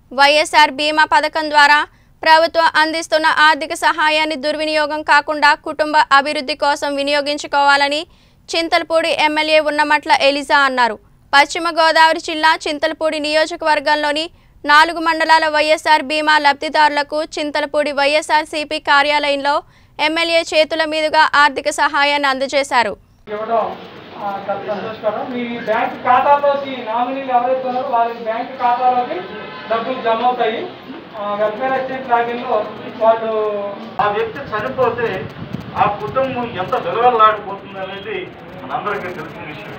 వైఎస్ఆర్ బీమా పథకం ద్వారా ప్రభుత్వం అందిస్తున్న ఆర్థిక సహాయాన్ని దుర్వినియోగం కాకుండా కుటుంబ అభివృద్ధి కోసం వినియోగించుకోవాలని చింతలపూడి ఎమ్మెల్యే ఉన్నమట్ల ఎలిజా అన్నారు పశ్చిమ గోదావరి జిల్లా చింతలపూడి నియోజకవర్గంలోని నాలుగు మండలాల వైఎస్ఆర్ బీమా లబ్ధిదారులకు చింతలపూడి వైఎస్ఆర్ సిపి కార్యాలయంలో ఎమ్మెల్యే చేతుల మీదుగా ఆర్థిక సహాయాన్ని అందజేశారు ఇవ్వడం ఆ, చాలా సంతోషకరం మీ బ్యాంక్ ఖాతాలోకి నామినీలు ఎవరైతే ఉన్నారో వారి బ్యాంక్ ఖాతాలోకి డబ్బులు జమ అవుతాయి ఆ, వెల్ఫేర్ ఎక్స్చేంజ్ లాగిన్లో వాళ్ళు ఆ వ్యక్తి చనిపోతే ఆ కుటుంబం ఎంత విలువలాడిపోతుంది అనేది మనందరికీ తెలిసిన విషయం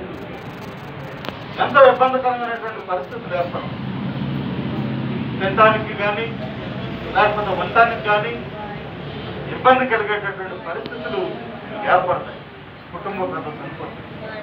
ఎంత ఇబ్బందికరమైనటువంటి పరిస్థితులు ఏర్పడవు తినడానికి కానీ లేకపోతే ఉండటానికి కానీ ఇబ్బంది కలిగేటటువంటి పరిస్థితులు ఏర్పడతాయి కుటుంబ పెద్ద చనిపోతే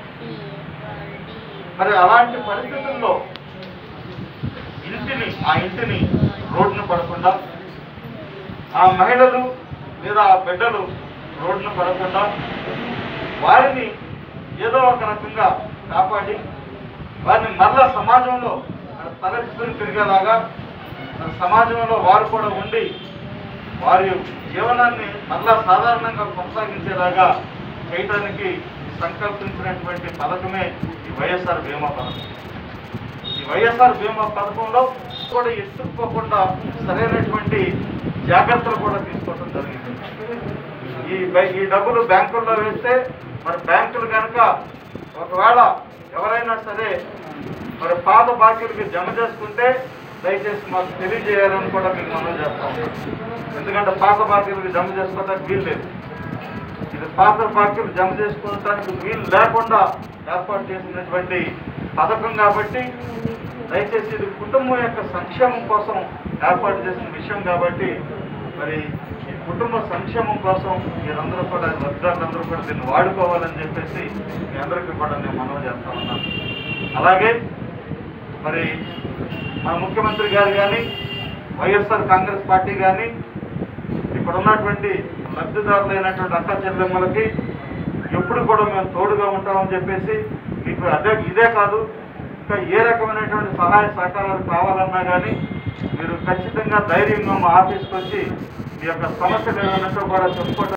మరి అలాంటి పరిస్థితుల్లో ఇంటిని ఆ ఇంటిని రోడ్డున పడకుండా ఆ మహిళలు లేదా ఆ బిడ్డలు రోడ్డున పడకుండా వారిని ఏదో ఒక రకంగా కాపాడి వారిని మరలా సమాజంలో తలెత్తుకుని తిరిగేలాగా మన సమాజంలో వారు కూడా ఉండి వారి జీవనాన్ని మరలా సాధారణంగా కొనసాగించేలాగా చేయడానికి సంకల్పించినటువంటి పథకమే ఈ వైఎస్ఆర్ బీమా పథకం ఈ వైఎస్ఆర్ బీమా పథకంలో కూడా ఎత్తుక్కోకుండా సరైనటువంటి జాగ్రత్తలు కూడా తీసుకోవడం జరిగింది ఈ బై- ఈ డబ్బులు బ్యాంకుల్లో వేస్తే మరి బ్యాంకులు కనుక ఒకవేళ ఎవరైనా సరే మరి పాత బాకీలకి జమ చేసుకుంటే దయచేసి మాకు తెలియజేయాలని కూడా మీకు మనం చేస్తాం ఎందుకంటే పాత బాకీలకి జమ చేసుకోవడానికి వీలు లేదు ఇది పాత బాకీలు జమ చేసుకోవడానికి వీలు లేకుండా ఏర్పాటు చేసినటువంటి పథకం కాబట్టి దయచేసి ఇది కుటుంబం యొక్క సంక్షేమం కోసం ఏర్పాటు చేసిన విషయం కాబట్టి మరి ఈ కుటుంబ సంక్షేమం కోసం మీరందరూ కూడా లబ్ధిదారులందరూ కూడా దీన్ని వాడుకోవాలని చెప్పేసి మీ అందరికీ కూడా నేను మనవి చేస్తా ఉన్నాను అలాగే మరి మన ముఖ్యమంత్రి గారు కానీ వైఎస్ఆర్ కాంగ్రెస్ పార్టీ కానీ ఇక్కడ ఉన్నటువంటి లబ్ధిదారులైనటువంటి అక్క చెల్లెమ్మలకి ఎప్పుడు కూడా మేము తోడుగా ఉంటామని చెప్పేసి మీకు అదే ఇదే కాదు ఇంకా ఏ రకమైనటువంటి సహాయ సహకారాలు కావాలన్నా కానీ మీరు ఖచ్చితంగా ధైర్యంగా మా ఆఫీస్కి వచ్చి మీ యొక్క సమస్యలు ఏమైనా కూడా చెప్పుకోవడం